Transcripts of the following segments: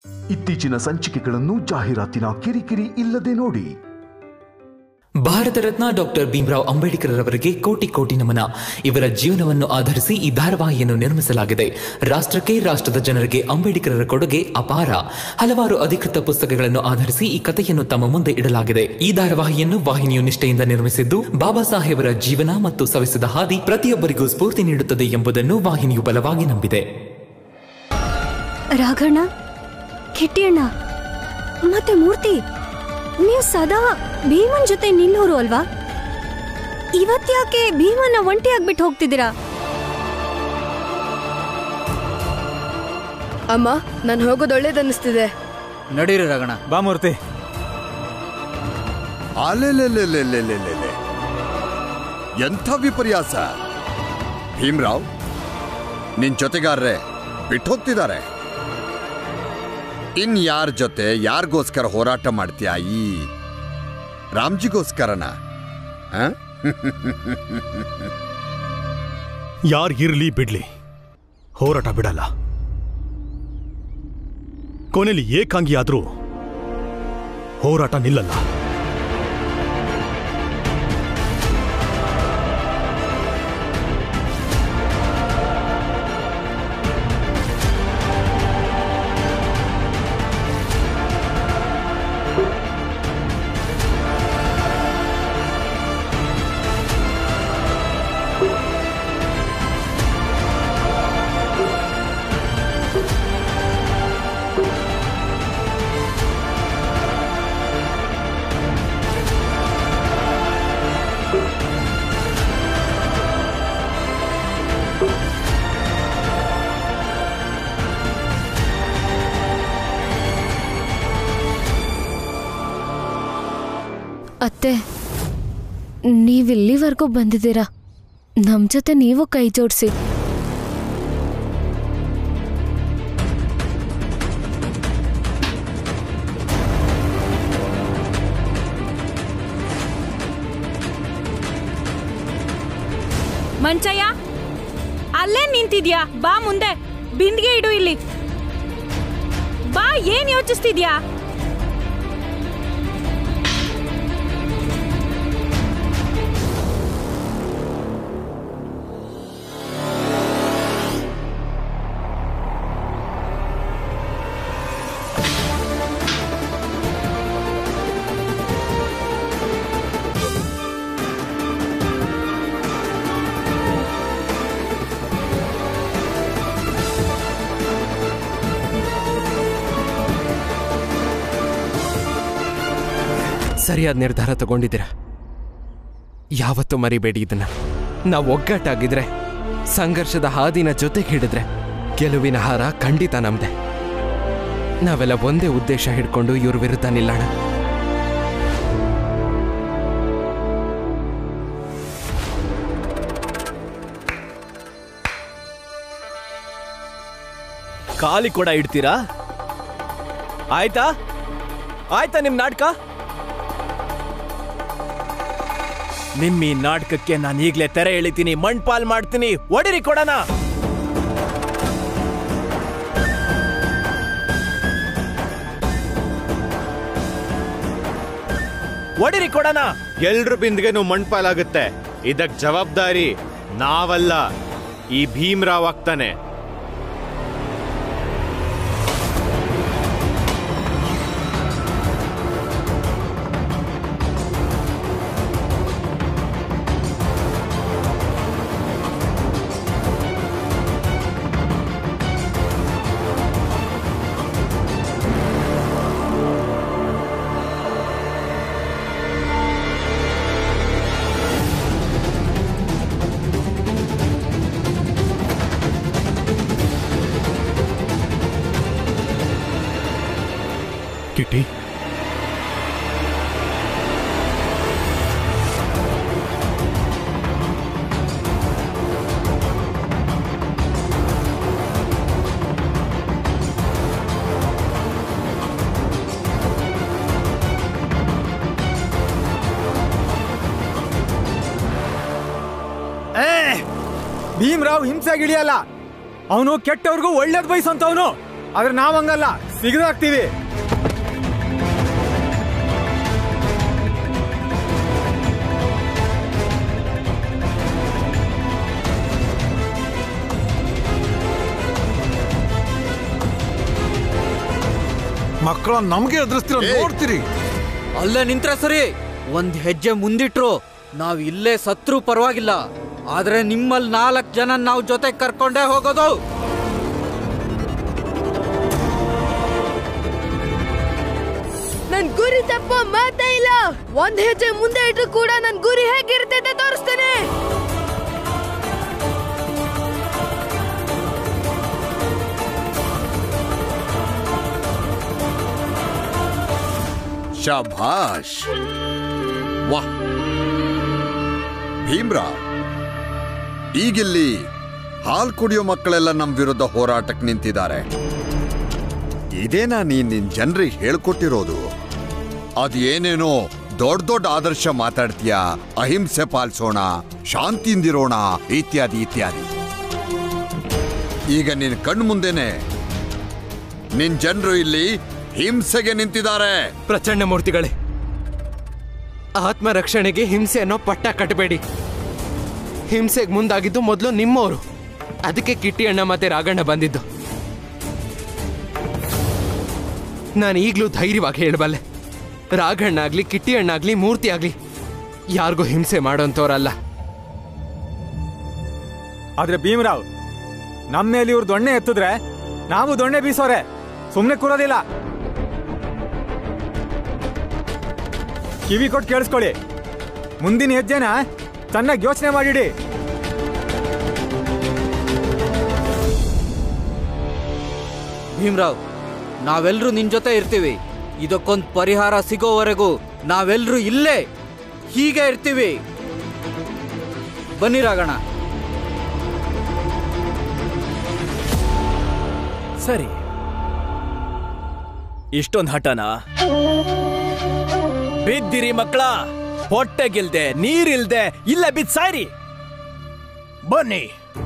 ಇತ್ತೀಚಿನ ಸಂಚಿಕೆಗಳನ್ನು ಜಾಹೀರಾತಿನ ಕಿರಿಕಿರಿ ಇಲ್ಲದೆ ನೋಡಿ ಭಾರತ ರತ್ನ ಡಾಕ್ಟರ್ ಭೀಮರಾವ್ ಅಂಬೇಡ್ಕರ್ ಅವರಿಗೆ ಕೋಟಿ ಕೋಟಿ ನಮನ ಇವರ ಜೀವನವನ್ನು ಆಧರಿಸಿ ಈ ಧಾರಾವಾಹಿಯನ್ನು ನಿರ್ಮಿಸಲಾಗಿದೆ ರಾಷ್ಟ್ರಕ್ಕೆ ರಾಷ್ಟ್ರದ ಜನರಿಗೆ ಅಂಬೇಡ್ಕರರ ಕೊಡುಗೆ ಅಪಾರ ಹಲವಾರು ಅಧಿಕೃತ ಪುಸ್ತಕಗಳನ್ನು ಆಧರಿಸಿ ಈ ಕಥೆಯನ್ನು ತಮ್ಮ ಮುಂದೆ ಇಡಲಾಗಿದೆ ಈ ಧಾರಾವಾಹಿಯನ್ನು ವಾಹಿನಿಯು ನಿಷ್ಠೆಯಿಂದ ನಿರ್ಮಿಸಿದ್ದು ಬಾಬಾ ಸಾಹೇಬರ ಜೀವನ ಮತ್ತು ಸವಿಸಿದ ಹಾದಿ ಪ್ರತಿಯೊಬ್ಬರಿಗೂ ಸ್ಫೂರ್ತಿ ನೀಡುತ್ತದೆ ಎಂಬುದನ್ನು ವಾಹಿನಿಯು ಬಲವಾಗಿ ನಂಬಿದೆ ರಾಘಣ್ಣ ಕಿಟ್ಟಿಯಣ್ಣ ಮತ್ತೆ ಮೂರ್ತಿ ನೀವು ಸದಾ ಭೀಮನ್ ಜೊತೆ ನಿಲ್ಲೋರು ಅಲ್ವಾ ಇವತ್ತ್ಯಾಕೆ ಭೀಮನ್ನ ಒಂಟಿ ಆಗ್ಬಿಟ್ಟು ಹೋಗ್ತಿದ್ದೀರಾ ಅಮ್ಮ ನಾನು ಹೋಗೋದು ಒಳ್ಳೇದನ್ನಿಸ್ತಿದೆ ನಡೀರಿ ರಗಣ ಬಾ ಮೂರ್ತಿ ಅಲೆಲೆಲೆಲೆಲೆಲೆಲೆ ಎಂಥ ವಿಪರ್ಯಾಸ ಭೀಮ್ರಾವ್ ನಿನ್ ಜೊತೆಗಾರರೇ ಬಿಟ್ಟು ಹೋಗ್ತಿದ್ದಾರೆ ಇನ್ ಯಾರ ಜೊತೆ ಯಾರಿಗೋಸ್ಕರ ಹೋರಾಟ ಮಾಡ್ತೀಯಾ ಈ ರಾಮ್ಜಿಗೋಸ್ಕರನ ಆ? ಯಾರ್ ಇರ್ಲಿ ಬಿಡ್ಲಿ ಹೋರಾಟ ಬಿಡಲ್ಲ ಕೊನೆಯಲ್ಲಿ ಏಕಾಂಗಿ ಆದ್ರೂ ಹೋರಾಟ ನಿಲ್ಲಲ್ಲ ಅತ್ತೆ ನೀವಿಲ್ಲಿವರೆಗೂ ಬಂದಿದ್ದೀರಾ ನಮ್ ಜೊತೆ ನೀವು ಕೈ ಜೋಡಿಸಿ ಮಂಚಯ್ಯ ಅಲ್ಲೇ ನಿಂತಿದ್ಯಾ ಬಾ ಮುಂದೆ ಬಿಂದಿಗೆ ಇಡು ಇಲ್ಲಿ ಬಾ ಏನ್ ಯೋಚಿಸ್ತಿದ್ಯಾ ಸರಿಯಾದ ನಿರ್ಧಾರ ತಗೊಂಡಿದ್ದೀರ ಯಾವತ್ತೂ ಮರಿಬೇಡಿ ಇದನ್ನ ನಾವು ಒಗ್ಗಟ್ಟಾಗಿದ್ರೆ ಸಂಘರ್ಷದ ಹಾದಿನ ಜೊತೆಗೆ ಹಿಡಿದ್ರೆ ಗೆಲುವಿನ ಹಾರ ಖಂಡಿತ ನಮ್ದೆ ನಾವೆಲ್ಲ ಒಂದೇ ಉದ್ದೇಶ ಹಿಡ್ಕೊಂಡು ಇವ್ರ ವಿರುದ್ಧ ನಿಲ್ಲೋಣ ಖಾಲಿ ಕೂಡ ಇಡ್ತೀರಾ ಆಯ್ತಾ ಆಯ್ತಾ ನಿಮ್ ನಾಟಕ ನಿಮ್ ಈ ನಾಟಕಕ್ಕೆ ನಾನು ಈಗ್ಲೇ ತೆರೆ ಎಳಿತೀನಿ ಮಣ್ಪಾಲ್ ಮಾಡ್ತೀನಿ ಒಡಿರಿ ಕೊಡೋಣ ಒಡಿರಿ ಕೊಡೋಣ ಎಲ್ರ ಬಿಂದಿಗೆನೂ ಮಣ್ಪಾಲಾಗುತ್ತೆ ಇದಕ್ ಜವಾಬ್ದಾರಿ ನಾವಲ್ಲ ಈ ಭೀಮ್ರಾವ್ ಆಗ್ತಾನೆ ಕಿಟಿ ಭೀಮ್ರಾವ್ ಹಿಂಸೆಗಿಳಿಯಲ್ಲ ಅವನು ಕೆಟ್ಟವ್ರಿಗೂ ಒಳ್ಳೇದ್ ಬಯಸಂತವನು ಆದ್ರೆ ನಾವಂಗಲ್ಲ ಸಿಗದಾಕ್ತೀವಿ ಮಕ್ಕಳ ನಮ್ಗೆ ಎದುರಿಸ್ತಿರೋ ನೋಡ್ತೀರಿ ಅಲ್ಲೇ ನಿಂತ್ರೆ ಸರಿ ಒಂದ್ ಹೆಜ್ಜೆ ಮುಂದಿಟ್ರು ನಾವ್ ಇಲ್ಲೇ ಸತ್ರು ಪರವಾಗಿಲ್ಲ ಆದ್ರೆ ನಿಮ್ಮಲ್ಲಿ ನಾಲ್ಕು ಜನ ನಾವು ಜೊತೆ ಕರ್ಕೊಂಡೇ ಹೋಗೋದು ನನ್ ಗುರಿ ತಪ್ಪೋ ಮಾತೇ ಇಲ್ಲ ಒಂದ್ ಹೆಜ್ಜೆ ಮುಂದೆ ಇಟ್ರು ಕೂಡ ನನ್ ಗುರಿ ಹೇಗಿರುತ್ತೆ ಅಂತ ತೋರಿಸ್ತೇನೆ ಶಭಾಷ್ ವಾಹ್ ಭೀಮ್ರಾವ್ ಈಗಿಲ್ಲಿ ಹಾಲ್ ಕುಡಿಯೋ ಮಕ್ಕಳೆಲ್ಲ ನಮ್ ವಿರುದ್ಧ ಹೋರಾಟಕ್ಕೆ ನಿಂತಿದ್ದಾರೆ ಇದೇನಾ ನೀನ್ ನಿನ್ ಜನರಿಗೆ ಹೇಳ್ಕೊಟ್ಟಿರೋದು ಅದ್ ಏನೇನೋ ದೊಡ್ಡ ದೊಡ್ಡ ಆದರ್ಶ ಮಾತಾಡ್ತೀಯ ಅಹಿಂಸೆ ಪಾಲಿಸೋಣ ಶಾಂತಿಯಿಂದಿರೋಣ ಇತ್ಯಾದಿ ಇತ್ಯಾದಿ ಈಗ ನಿನ್ ಕಣ್ಣು ಮುಂದೆನೆ ನಿನ್ ಜನರು ಇಲ್ಲಿ ಹಿಂಸೆಗೆ ನಿಂತಿದ್ದಾರೆ ಪ್ರಚಂಡ ಮೂರ್ತಿಗಳೇ ಆತ್ಮರಕ್ಷಣೆಗೆ ಹಿಂಸೆ ಅನ್ನೋ ಪಟ್ಟ ಕಟ್ಟಬೇಡಿ ಹಿಂಸೆಗೆ ಮುಂದಾಗಿದ್ದು ಮೊದಲು ನಿಮ್ಮವರು ಅದಕ್ಕೆ ಕಿಟ್ಟಿ ಅಣ್ಣ ಮತ್ತೆ ರಾಗಣ್ಣ ಬಂದಿದ್ದು ನಾನು ಈಗಲೂ ಧೈರ್ಯವಾಗಿ ಹೇಳಬಲ್ಲೆ ರಾಘಣ್ಣ ಆಗ್ಲಿ ಕಿಟ್ಟಿ ಅಣ್ಣ ಆಗ್ಲಿ ಮೂರ್ತಿ ಆಗ್ಲಿ ಯಾರಿಗೂ ಹಿಂಸೆ ಮಾಡೋಂಥವ್ರಲ್ಲ ಆದ್ರೆ ಭೀಮರಾವ್ ನಮ್ಮ ಮೇಲೆ ಇವ್ರು ದೊಣ್ಣೆ ಎತ್ತಿದ್ರೆ ನಾವು ದೊಣ್ಣೆ ಬೀಸೋರೆ ಸುಮ್ಮನೆ ಕೂರೋದಿಲ್ಲ ಕಿವಿ ಕೊಟ್ಟು ಕೇಳಿಸ್ಕೊಳ್ಳಿ ಮುಂದಿನ ಹೆಜ್ಜೆನ ಚೆನ್ನಾಗಿ ಯೋಚನೆ ಮಾಡಿಡಿ ಭೀಮ್ರಾವ್ ನಾವೆಲ್ಲರೂ ನಿನ್ ಜೊತೆ ಇರ್ತೀವಿ ಇದಕ್ಕೊಂದ್ ಪರಿಹಾರ ಸಿಗೋವರೆಗೂ ನಾವೆಲ್ಲರೂ ಇಲ್ಲೇ ಹೀಗೆ ಇರ್ತೀವಿ ಬನ್ನಿ ರಾಗಣ ಸರಿ ಇಷ್ಟೊಂದು ಹಠನ ಬಿದ್ದಿರಿ ಮಕ್ಕಳ ಹೊಟ್ಟೆಗಿಲ್ದೆ ನೀರಿಲ್ದೆ ಇಲ್ಲ ಬಿದ್ ಸಾಯ್ರಿ ಬನ್ನಿ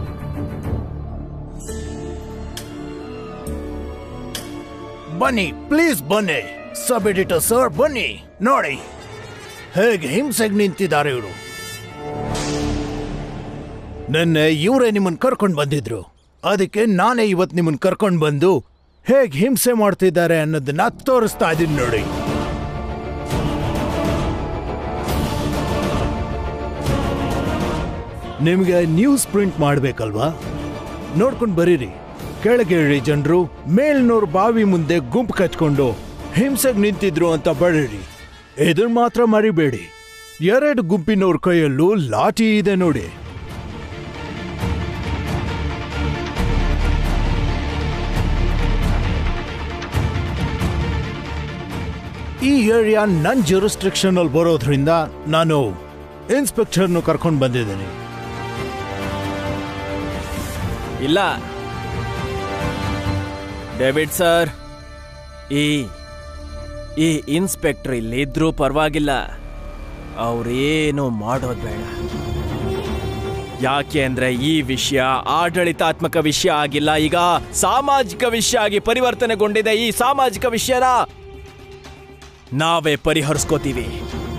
ಬನ್ನಿ ಪ್ಲೀಸ್ ಬನ್ನಿ ಸಬ್ ಎಡಿಟರ್ ಸರ್ ಬನ್ನಿ ನೋಡಿ ಹೇಗೆ ಹಿಂಸೆಗೆ ನಿಂತಿದ್ದಾರೆ ಇವರು ನಿನ್ನೆ ಇವರೇ ನಿಮ್ಮನ್ನ ಕರ್ಕೊಂಡು ಬಂದಿದ್ರು ಅದಕ್ಕೆ ನಾನೇ ಇವತ್ತು ನಿಮ್ಮನ್ನ ಕರ್ಕೊಂಡು ಬಂದು ಹೇಗೆ ಹಿಂಸೆ ಮಾಡ್ತಿದ್ದಾರೆ ಅನ್ನೋದನ್ನ ತೋರಿಸ್ತಾ ಇದ್ದೀನಿ ನೋಡಿ ನಿಮಗೆ ನ್ಯೂಸ್ ಪ್ರಿಂಟ್ ಮಾಡಬೇಕಲ್ವಾ ನೋಡ್ಕೊಂಡು ಬರೀರಿ ಕೆಳಗೆ ಇಳಿ ಜನರು ಮೇಲ್ನೋರ್ ಬಾವಿ ಮುಂದೆ ಗುಂಪು ಕಚ್ಕೊಂಡು ಹಿಂಸೆಗೆ ನಿಂತಿದ್ರು ಅಂತ ಬರೀರಿ ಇದನ್ನ ಮಾತ್ರ ಮರಿಬೇಡಿ ಎರಡು ಗುಂಪಿನವ್ರ ಕೈಯಲ್ಲೂ ಲಾಠಿ ಇದೆ ನೋಡಿ ಈ ಏರಿಯಾ ನನ್ನ ಜುರಿಸ್ಟ್ರಿಕ್ಷನ್ ಅಲ್ಲಿ ಬರೋದ್ರಿಂದ ನಾನು ಇನ್ಸ್ಪೆಕ್ಟರ್ನು ಕರ್ಕೊಂಡು ಬಂದಿದ್ದೀನಿ ಇಲ್ಲ ಡೇವಿಡ್ ಸರ್ ಈ ಈ ಇನ್ಸ್ಪೆಕ್ಟರ್ ಇಲ್ಲಿದ್ರೂ ಪರವಾಗಿಲ್ಲ ಅವ್ರೇನು ಮಾಡೋದು ಬೇಡ ಯಾಕೆ ಅಂದ್ರೆ ಈ ವಿಷಯ ಆಡಳಿತಾತ್ಮಕ ವಿಷಯ ಆಗಿಲ್ಲ ಈಗ ಸಾಮಾಜಿಕ ವಿಷಯ ಆಗಿ ಪರಿವರ್ತನೆಗೊಂಡಿದೆ ಈ ಸಾಮಾಜಿಕ ವಿಷಯನ ನಾವೇ ಪರಿಹರಿಸ್ಕೋತೀವಿ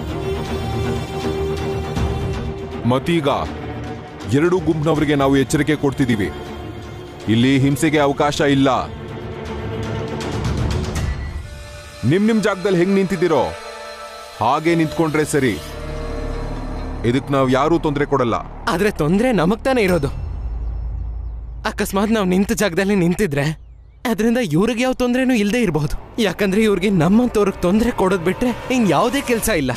ಮತ್ತೀಗ ಎರಡು ಗುಂಪಿನವರಿಗೆ ನಾವು ಎಚ್ಚರಿಕೆ ಕೊಡ್ತಿದ್ದೀವಿ ಇಲ್ಲಿ ಹಿಂಸೆಗೆ ಅವಕಾಶ ಇಲ್ಲ ನಿಮ್ ನಿಮ್ ಜಾಗದಲ್ಲಿ ಹೆಂಗ್ ನಿಂತಿದ್ದೀರೋ ಹಾಗೆ ನಿಂತ್ಕೊಂಡ್ರೆ ಸರಿ ಇದಕ್ ನಾವ್ ಯಾರೂ ತೊಂದರೆ ಕೊಡಲ್ಲ ಆದ್ರೆ ತೊಂದ್ರೆ ನಮಗ್ ತಾನೇ ಇರೋದು ಅಕಸ್ಮಾತ್ ನಾವು ನಿಂತ ಜಾಗದಲ್ಲಿ ನಿಂತಿದ್ರೆ ಅದರಿಂದ ಇವ್ರಿಗೆ ಯಾವ ತೊಂದ್ರೆನೂ ಇಲ್ಲದೆ ಇರಬಹುದು ಯಾಕಂದ್ರೆ ಇವ್ರಿಗೆ ನಮ್ಮಂತವ್ರಿಗೆ ತೊಂದರೆ ಕೊಡೋದ್ ಬಿಟ್ರೆ ಇನ್ ಯಾವುದೇ ಕೆಲಸ ಇಲ್ಲ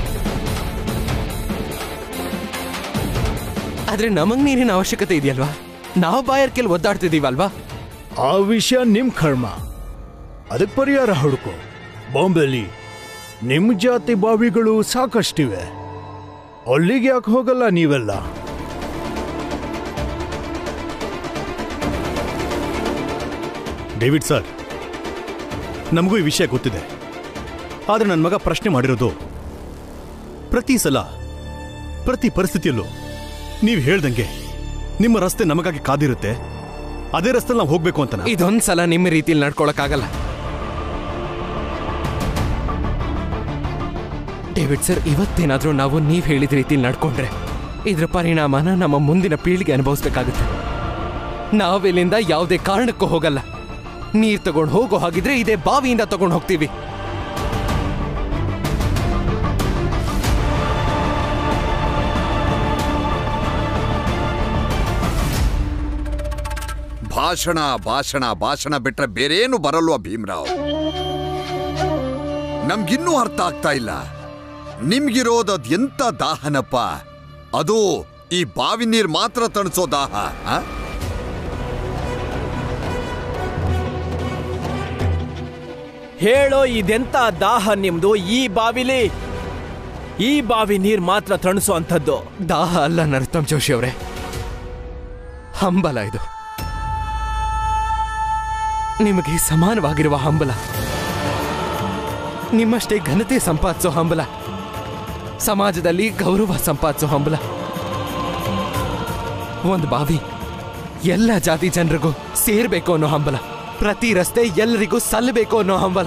ಆದ್ರೆ ನಮಗ್ ನೀರಿನ ಅವಶ್ಯಕತೆ ಇದೆಯಲ್ವಾ ನಾವು ಬಾಯರ್ಕೆಲ್ ಒದ್ದಾಡ್ತಿದೀವಲ್ವಾ ಆ ವಿಷಯ ನಿಮ್ ಕರ್ಮ ಅದಕ್ಕೆ ಪರಿಹಾರ ಹುಡುಕು ಬಾಂಬೆಲಿ ನಿಮ್ ಜಾತಿ ಬಾವಿಗಳು ಸಾಕಷ್ಟಿವೆ ಅಲ್ಲಿಗೆ ಯಾಕೆ ಹೋಗಲ್ಲ ನೀವೆಲ್ಲ ಡೇವಿಡ್ ಸರ್ ನಮಗೂ ಈ ವಿಷಯ ಗೊತ್ತಿದೆ ಆದರೆ ನನ್ನ ಮಗ ಪ್ರಶ್ನೆ ಮಾಡಿರೋದು ಪ್ರತಿ ಸಲ ಪ್ರತಿ ಪರಿಸ್ಥಿತಿಯಲ್ಲೂ ನೀವು ಹೇಳ್ದಂಗೆ ನಿಮ್ಮ ರಸ್ತೆ ನಮಗಾಗಿ ಕಾದಿರುತ್ತೆ ಅದೇ ರಸ್ತೆ ನಾವು ಹೋಗ್ಬೇಕು ಅಂತ ಇದೊಂದ್ ಸಲ ನಿಮ್ಮ ರೀತಿಲಿ ನಡ್ಕೊಳಕ್ಕಾಗಲ್ಲ ಡೇವಿಡ್ ಸರ್ ಇವತ್ತೇನಾದ್ರೂ ನಾವು ನೀವ್ ಹೇಳಿದ ರೀತಿ ನಡ್ಕೊಂಡ್ರೆ ಇದ್ರ ಪರಿಣಾಮನ ನಮ್ಮ ಮುಂದಿನ ಪೀಳಿಗೆ ಅನುಭವಿಸ್ಬೇಕಾಗುತ್ತೆ ನಾವಿಲ್ಲಿಂದ ಯಾವುದೇ ಕಾರಣಕ್ಕೂ ಹೋಗಲ್ಲ ನೀರ್ ತಗೊಂಡು ಹೋಗೋ ಹಾಗಿದ್ರೆ ಇದೇ ಬಾವಿಯಿಂದ ತಗೊಂಡು ಹೋಗ್ತೀವಿ ಭಾಷಣ ಭಾಷಣ ಭಾಷಣ ಬಿಟ್ರೆ ಬೇರೇನು ಬರಲ್ವಾ ಭೀಮ್ರಾವ್ ನಮ್ಗಿನ್ನೂ ಅರ್ಥ ಆಗ್ತಾ ಇಲ್ಲ ನಿಮ್ಗಿರೋದದ್ ಎಂತ ದಾಹನಪ್ಪ ಅದು ಈ ಬಾವಿ ನೀರ್ ಮಾತ್ರ ತಣಿಸೋ ದಾಹ ಆ? ಹೇಳೋ ಇದೆಂತ ದಾಹ ನಿಮ್ದು ಈ ಬಾವಿಲಿ ಈ ಬಾವಿ ನೀರ್ ಮಾತ್ರ ತಣಿಸೋ ಅಂಥದ್ದು ದಾಹ ಅಲ್ಲ ನರೋತ್ತಮ್ ಜೋಶಿ ಅವರೇ ಹಂಬಲ ಇದು ನಿಮಗೆ ಸಮಾನವಾಗಿರುವ ಹಂಬಲ ನಿಮ್ಮಷ್ಟೇ ಘನತೆ ಸಂಪಾದಿಸೋ ಹಂಬಲ ಸಮಾಜದಲ್ಲಿ ಗೌರವ ಸಂಪಾದಿಸೋ ಹಂಬಲ ಒಂದು ಬಾವಿ ಎಲ್ಲ ಜಾತಿ ಜನರಿಗೂ ಸೇರ್ಬೇಕು ಅನ್ನೋ ಹಂಬಲ ಪ್ರತಿ ರಸ್ತೆ ಎಲ್ಲರಿಗೂ ಸಲ್ಲಬೇಕು ಅನ್ನೋ ಹಂಬಲ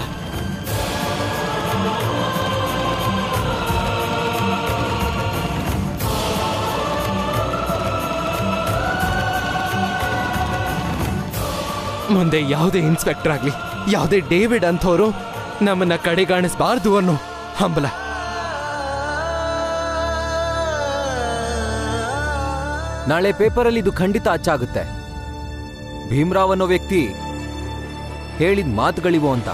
ಮುಂದೆ ಯಾವುದೇ ಇನ್ಸ್ಪೆಕ್ಟರ್ ಆಗ್ಲಿ ಯಾವುದೇ ಡೇವಿಡ್ ಅಂಥವ್ರು ನಮ್ಮನ್ನ ಕಡೆಗಾಣಿಸಬಾರ್ದು ಅನ್ನೋ ಹಂಬಲ ನಾಳೆ ಪೇಪರಲ್ಲಿ ಇದು ಖಂಡಿತ ಅಚ್ಚಾಗುತ್ತೆ ಭೀಮ್ರಾವ್ ಅನ್ನೋ ವ್ಯಕ್ತಿ ಹೇಳಿದ ಮಾತುಗಳಿವು ಅಂತ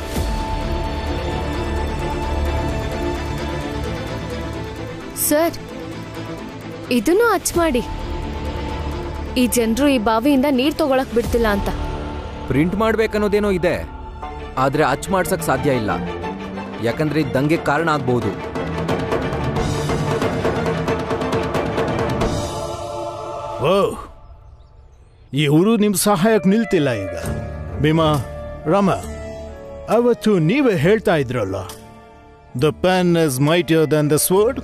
ಸರ್ ಇದನ್ನು ಅಚ್ ಮಾಡಿ ಈ ಜನರು ಈ ಬಾವಿಯಿಂದ ನೀರ್ ತಗೊಳಕ್ ಬಿಡ್ತಿಲ್ಲ ಅಂತ ಪ್ರಿಂಟ್ ಮಾಡ್ಬೇಕನ್ನೋದೇನೋ ಇದೆ ಆದ್ರೆ ಅಚ್ ಮಾಡ್ಸಕ್ ಸಾಧ್ಯ ಇಲ್ಲ ಯಾಕಂದ್ರೆ ಇದ್ ದಂಗೆ ಕಾರಣ ಆಗ್ಬಹುದು ಓ ಇವರು ನಿಮ್ ಸಹಾಯಕ್ಕೆ ನಿಲ್ತಿಲ್ಲ ಈಗ ಭೀಮಾ ರಾಮ ಅವತ್ತು ನೀವೇ ಹೇಳ್ತಾ ಇದ್ರಲ್ಲ the pen is mightier than the sword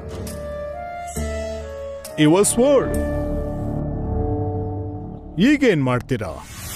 ಇವ ಸ್ವರ್ಡ್ ಈಗೇನ್ ಮಾಡ್ತೀರಾ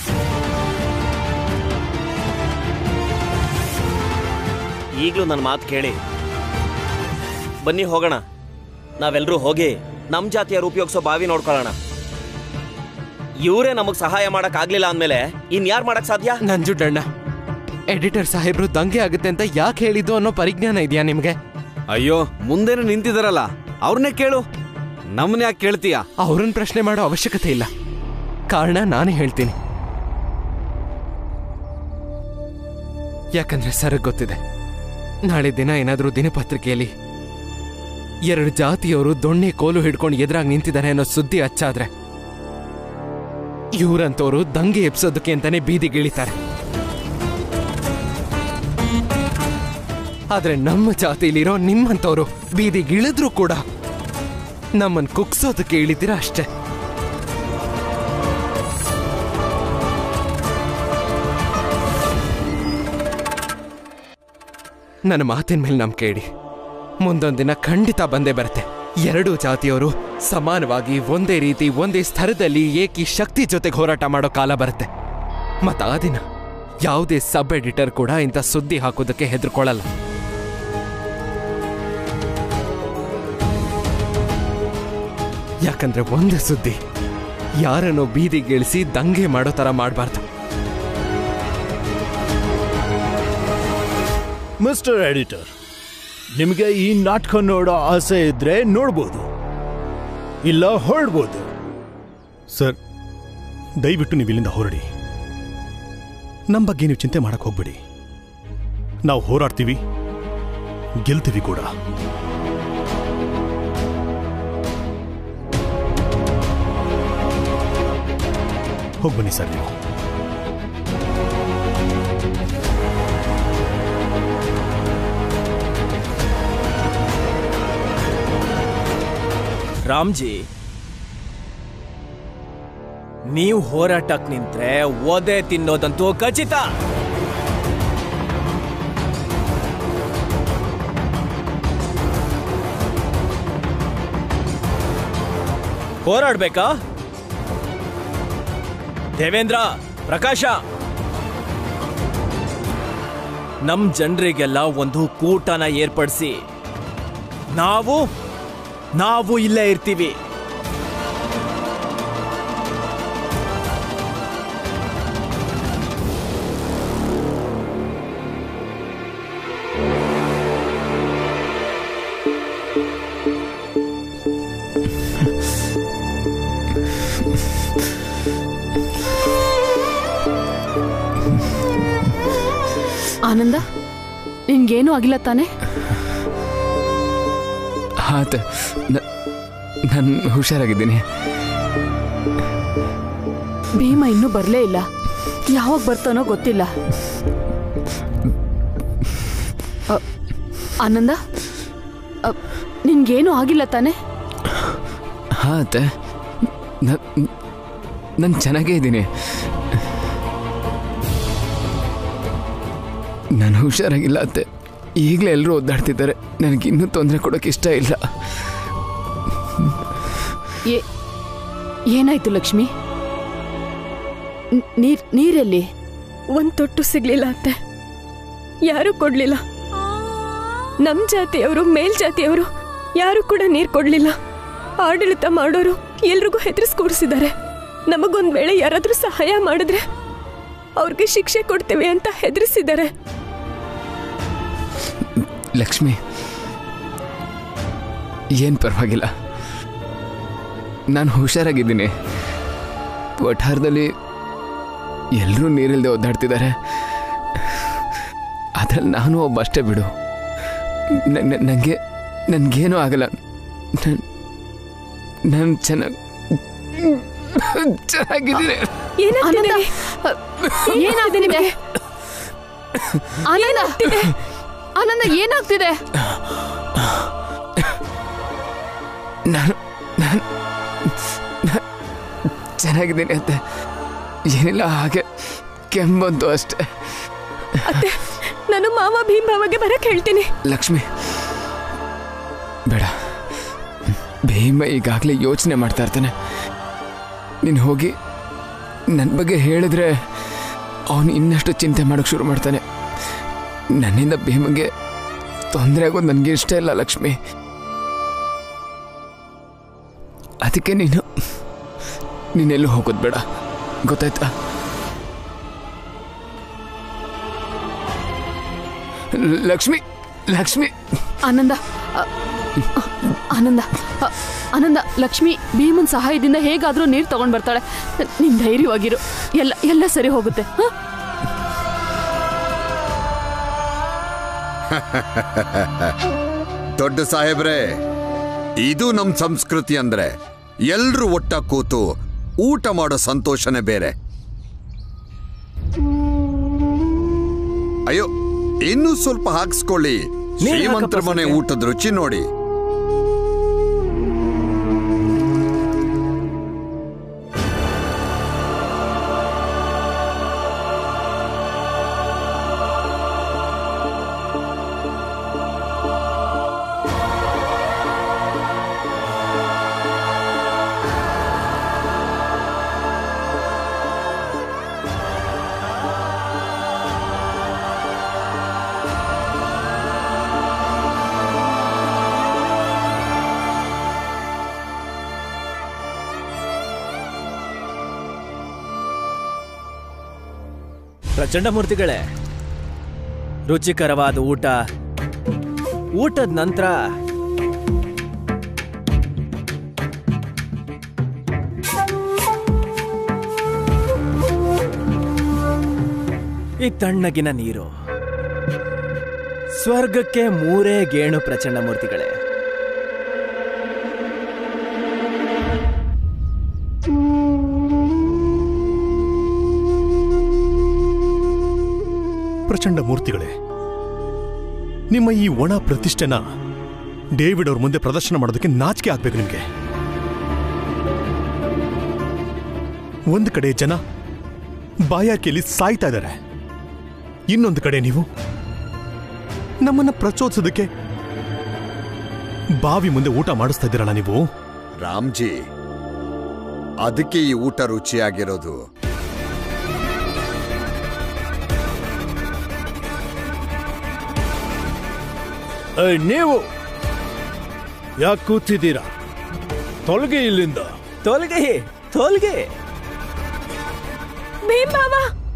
ಈಗಲೂ ನನ್ನ ಮಾತು ಕೇಳಿ ಬನ್ನಿ ಹೋಗೋಣ ನಾವೆಲ್ಲರೂ ಹೋಗಿ ನಮ್ಮ ಜಾತಿಯರು ಉಪಯೋಗಿಸೋ ಬಾವಿ ನೋಡ್ಕೊಳ್ಳೋಣ ಇವರೇ ನಮಗ್ ಸಹಾಯ ಮಾಡಕ್ ಆಗ್ಲಿಲ್ಲ ಅಂದ್ಮೇಲೆ ಇನ್ಯಾರು ಮಾಡಕ್ ಸಾಧ್ಯ ನಂಜುಡಣ್ಣ ಎಡಿಟರ್ ಸಾಹೇಬ್ರು ದಂಗೆ ಆಗುತ್ತೆ ಅಂತ ಯಾಕೆ ಹೇಳಿದ್ದು ಅನ್ನೋ ಪರಿಜ್ಞಾನ ಇದೆಯಾ ನಿಮ್ಗೆ ಅಯ್ಯೋ ಮುಂದೆನೆ ನಿಂತಿದಾರಲ್ಲ ಅವ್ರನ್ನೇ ಕೇಳು ನಮ್ಮನ್ನ ಯಾಕೆ ಕೇಳ್ತೀಯ ಅವ್ರನ್ನ ಪ್ರಶ್ನೆ ಮಾಡೋ ಅವಶ್ಯಕತೆ ಇಲ್ಲ ಕಾರಣ ನಾನೇ ಹೇಳ್ತೀನಿ ಯಾಕಂದ್ರೆ ಸರ್ ಗೊತ್ತಿದೆ ನಾಳೆ ದಿನ ಏನಾದ್ರೂ ದಿನಪತ್ರಿಕೆಯಲ್ಲಿ ಎರಡು ಜಾತಿಯವರು ದೊಣ್ಣೆ ಕೋಲು ಹಿಡ್ಕೊಂಡು ಎದುರಾಗಿ ನಿಂತಿದ್ದಾರೆ ಅನ್ನೋ ಸುದ್ದಿ ಅಚ್ಚಾದ್ರೆ ಇವ್ರಂತವ್ರು ದಂಗೆ ಎಬ್ಸೋದಕ್ಕೆ ಅಂತಾನೆ ಬೀದಿಗಿಳಿತಾರೆ ಆದ್ರೆ ನಮ್ಮ ಜಾತಿಲಿರೋ ನಿಮ್ಮಂತವ್ರು ಬೀದಿಗಿಳಿದ್ರು ಕೂಡ ನಮ್ಮನ್ ಕುಗ್ಸೋದಕ್ಕೆ ಇಳಿತೀರ ಅಷ್ಟೇ ನನ್ನ ಮಾತಿನ ಮೇಲೆ ನಂಬಿಕೆ ಇಡಿ ಮುಂದೊಂದ್ ದಿನ ಖಂಡಿತ ಬಂದೇ ಬರುತ್ತೆ ಎರಡೂ ಜಾತಿಯವರು ಸಮಾನವಾಗಿ ಒಂದೇ ರೀತಿ ಒಂದೇ ಸ್ತರದಲ್ಲಿ ಏಕಿ ಶಕ್ತಿ ಜೊತೆಗೆ ಹೋರಾಟ ಮಾಡೋ ಕಾಲ ಬರುತ್ತೆ ಮತ್ತ ಆ ದಿನ ಯಾವುದೇ ಸಬ್ ಎಡಿಟರ್ ಕೂಡ ಇಂಥ ಸುದ್ದಿ ಹಾಕೋದಕ್ಕೆ ಹೆದರ್ಕೊಳ್ಳಲ್ಲ ಯಾಕಂದ್ರೆ ಒಂದು ಸುದ್ದಿ ಯಾರನ್ನೋ ಬೀದಿಗಿಳಿಸಿ ದಂಗೆ ಮಾಡೋ ತರ ಮಾಡಬಾರ್ದು ಮಿಸ್ಟರ್ ಎಡಿಟರ್ ನಿಮಗೆ ಈ ನಾಟಕ ನೋಡೋ ಆಸೆ ಇದ್ರೆ ನೋಡ್ಬೋದು ಇಲ್ಲ ಹೊರಡ್ಬೋದು ಸರ್ ದಯವಿಟ್ಟು ನೀವು ಇಲ್ಲಿಂದ ಹೊರಡಿ ನಮ್ಮ ಬಗ್ಗೆ ನೀವು ಚಿಂತೆ ಮಾಡಕ್ ಹೋಗ್ಬೇಡಿ ನಾವು ಹೋರಾಡ್ತೀವಿ ಗೆಲ್ತೀವಿ ಕೂಡ ಹೋಗ್ಬನ್ನಿ ಸರ್ ನೀವು ರಾಮ್ಜಿ ನೀವು ಹೋರಾಟಕ್ ನಿಂತ್ರೆ ಒದೆ ತಿನ್ನೋದಂತೂ ಖಚಿತ ಹೋರಾಡ್ಬೇಕಾ ದೇವೇಂದ್ರ ಪ್ರಕಾಶ ನಮ್ ಜನರಿಗೆಲ್ಲ ಒಂದು ಕೂಟನ ಏರ್ಪಡಿಸಿ ನಾವು ನಾವು ಇಲ್ಲೇ ಇರ್ತೀವಿ ಆನಂದ ನಿನ್ಗೇನು ಆಗಿಲ್ಲ ತಾನೆ ಆತ ನಾನು ಹುಷಾರಾಗಿದ್ದೀನಿ ಭೀಮ ಇನ್ನೂ ಬರಲೇ ಇಲ್ಲ ಯಾವಾಗ ಬರ್ತಾನೋ ಗೊತ್ತಿಲ್ಲ ಅ, ಆನಂದ ಅ, ನಿನ್ಗೇನು ಆಗಿಲ್ಲ ತಾನೆ ಹಾಂ ಅತ್ತೆ ನಾನು ಚೆನ್ನಾಗೇ ಇದ್ದೀನಿ ನಾನು ಹುಷಾರಾಗಿಲ್ಲ ಅತ್ತೆ ಈಗಲೇ ಎಲ್ಲರೂ ಒದ್ದಾಡ್ತಿದ್ದಾರೆ ನನಗೆ ಇನ್ನೂ ತೊಂದರೆ ಕೊಡೋಕೆ ಇಷ್ಟ ಇಲ್ಲ ಏ- ಏನಾಯ್ತು ಲಕ್ಷ್ಮಿ ನ್- ನೀರ್ ನೀರೆಲ್ಲಿ ಒಂದ್ ತೊಟ್ಟು ಸಿಗ್ಲಿಲ್ಲ ಅತ್ತೆ ಯಾರು ಕೊಡ್ಲಿಲ್ಲ ನಮ್ ಜಾತಿಯವರು ಮೇಲ್ಜಾತಿಯವರು ಯಾರು ಕೂಡ ನೀರ್ ಕೊಡ್ಲಿಲ್ಲ ಆಡಳಿತ ಮಾಡೋರು ಎಲ್ರಿಗೂ ಹೆದರ್ಸ್ ಕೂರಿಸಿದ್ದಾರೆ ನಮಗೊಂದ್ ವೇಳೆ ಯಾರಾದ್ರೂ ಸಹಾಯ ಮಾಡಿದ್ರೆ ಅವ್ರಿಗೆ ಶಿಕ್ಷೆ ಕೊಡ್ತೇವೆ ಅಂತ ಹೆದರಿಸಿದ್ದಾರೆ ಲಕ್ಷ್ಮಿ ಏನು ಪರವಾಗಿಲ್ಲ ನಾನು ಹುಷಾರಾಗಿದ್ದೀನಿ ವಠಾರದಲ್ಲಿ ಎಲ್ಲರೂ ನೀರಿಲ್ಲದೆ ಒದ್ದಾಡ್ತಿದ್ದಾರೆ ಅದ್ರಲ್ಲಿ ನಾನು ಒಬ್ಬ ಅಷ್ಟೇ ಬಿಡು ನನಗೆ ನನಗೇನೂ ಆಗಲ್ಲ ನಾನು ಚೆನ್ನಾಗಿ ಚೆನ್ನಾಗಿದ್ದೀನಿ ಆನಂದ ಏನಾಗ್ತಿದೆ ಆನಂದ ಆನಂದ ಏನಾಗ್ತಿದೆ ನಾನು ನಾನು ನಾನು ಚೆನ್ನಾಗಿದ್ದೀನಿ ಅಂತ ಏನಿಲ್ಲ ಹಾಗೆ ಕೆಮ್ಮಂತು ಅಷ್ಟೇ ಅತ್ತೆ ನಾನು ಮಾವ ಭೀಮಾವಗೆ ಬರಕ್ ಹೇಳ್ತೀನಿ ಲಕ್ಷ್ಮಿ ಬೇಡ ಭೀಮ ಈಗಾಗಲೇ ಯೋಚನೆ ಮಾಡ್ತಾ ಇರ್ತಾನೆ ನೀನು ಹೋಗಿ ನನ್ನ ಬಗ್ಗೆ ಹೇಳಿದ್ರೆ ಅವನು ಇನ್ನಷ್ಟು ಚಿಂತೆ ಮಾಡೋಕ್ಕೆ ಶುರು ಮಾಡ್ತಾನೆ ನನ್ನಿಂದ ಭೀಮಗೆ ತೊಂದರೆ ಆಗೋದು ನನಗೆ ಇಷ್ಟ ಇಲ್ಲ ಲಕ್ಷ್ಮಿ ಅದಕ್ಕೆ ನೀನು ನೀನೆಲ್ಲೂ ಹೋಗೋದು ಬೇಡ ಗೊತ್ತಾಯ್ತಾ ಲಕ್ಷ್ಮಿ ಲಕ್ಷ್ಮಿ ಆನಂದ ಅ, ಆನಂದ ಅ, ಆನಂದ ಲಕ್ಷ್ಮಿ ಭೀಮನ್ ಸಹಾಯದಿಂದ ಹೇಗಾದ್ರೂ ನೀರು ತಗೊಂಡ್ ಬರ್ತಾಳೆ ನೀನ್ ಧೈರ್ಯವಾಗಿರು ಎಲ್ಲ ಎಲ್ಲ ಸರಿ ಹೋಗುತ್ತೆ ಹ? ದೊಡ್ಡ ಸಾಹೇಬ್ರೆ ಇದು ನಮ್ ಸಂಸ್ಕೃತಿ ಅಂದ್ರೆ ಎಲ್ರು ಒಟ್ಟ ಕೂತು ಊಟ ಮಾಡೋ ಸಂತೋಷನೇ ಬೇರೆ ಅಯ್ಯೋ ಇನ್ನೂ ಸ್ವಲ್ಪ ಹಾಕ್ಸ್ಕೊಳ್ಳಿ ನೀರ್ ಶ್ರೀಮಂತರ ಹಾಕಪ್ಪ ಮನೆ ಸ್ವಲ್ಪ. ಊಟದ ರುಚಿ ನೋಡಿ ಪ್ರಚಂಡ ಮೂರ್ತಿಗಳೇ ರುಚಿಕರವಾದ ಊಟ ಊಟದ ನಂತರ ಈ ತಣ್ಣಗಿನ ನೀರು ಸ್ವರ್ಗಕ್ಕೆ ಮೂರೇ ಗೇಣು ಪ್ರಚಂಡ ಮೂರ್ತಿಗಳೇ ಪ್ರಚಂಡ ಮೂರ್ತಿಗಳೇ ನಿಮ್ಮ ಈ ಒಣ ಪ್ರತಿಷ್ಠೆನ ಡೇವಿಡ್ ಅವ್ರ ಮುಂದೆ ಪ್ರದರ್ಶನ ಮಾಡೋದಕ್ಕೆ ನಾಚಿಕೆ ಆಗ್ಬೇಕು ನಿಮಗೆ ಒಂದು ಕಡೆ ಜನ ಬಾಯಾರಿಕೆಯಲ್ಲಿ ಸಾಯ್ತಾ ಇದ್ದಾರೆ ಇನ್ನೊಂದು ಕಡೆ ನೀವು ನಮ್ಮನ್ನ ಪ್ರಚೋದಿಸೋದಕ್ಕೆ ಬಾವಿ ಮುಂದೆ ಊಟ ಮಾಡಿಸ್ತಾ ಇದ್ದೀರಲ್ಲ ನೀವು ರಾಮ್ಜಿ ಅದಕ್ಕೆ ಈ ಊಟ ರುಚಿಯಾಗಿರೋದು ಏಯ್, ನೀವು ಯಾಕೆ ಕೂತಿದ್ದೀರಾ ತೊಲಗೆ ಇಲ್ಲಿಂದ ತೊಲಗೆ ತೊಲಗೆ ಭೀಮ್ ಬಾವ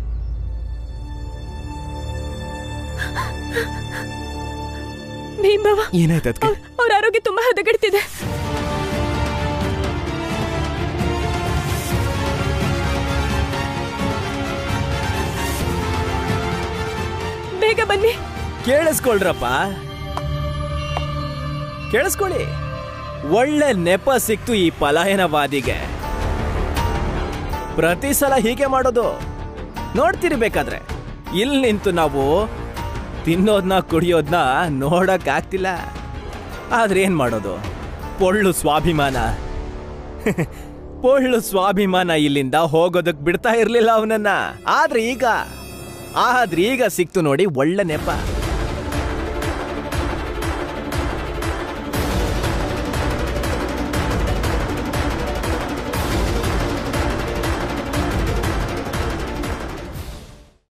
ಭೀಮ್ ಬಾವ ಏನಾಯ್ತು ಅದಕ್ಕೆ ಅವ್ರ ಆರೋಗ್ಯ ತುಂಬಾ ಹದಗೆಡ್ತಿದೆ ಬೇಗ ಬನ್ನಿ ಕೇಳಿಸ್ಕೊಳ್ರಪ್ಪ ಕೇಳಿಸ್ಕೊಳ್ಳಿ ಒಳ್ಳೆ ನೆಪ ಸಿಕ್ತು ಈ ಪಲಾಯನವಾದಿಗೆ ಪ್ರತಿ ಸಲ ಹೀಗೆ ಮಾಡೋದು ನೋಡ್ತಿರ್ಬೇಕಾದ್ರೆ ಇಲ್ಲಿ ನಿಂತು ನಾವು ತಿನ್ನೋದ್ನ ಕುಡಿಯೋದ್ನ ನೋಡಕ್ ಆಗ್ತಿಲ್ಲ ಆದ್ರೆ ಏನ್ ಮಾಡೋದು ಪೊಳ್ಳು ಸ್ವಾಭಿಮಾನ ಪೊಳ್ಳು ಸ್ವಾಭಿಮಾನ ಇಲ್ಲಿಂದ ಹೋಗೋದಕ್ ಬಿಡ್ತಾ ಇರ್ಲಿಲ್ಲ ಅವನನ್ನ ಆದ್ರೆ ಈಗ ಆದ್ರೆ ಈಗ ಸಿಕ್ತು ನೋಡಿ ಒಳ್ಳೆ ನೆಪ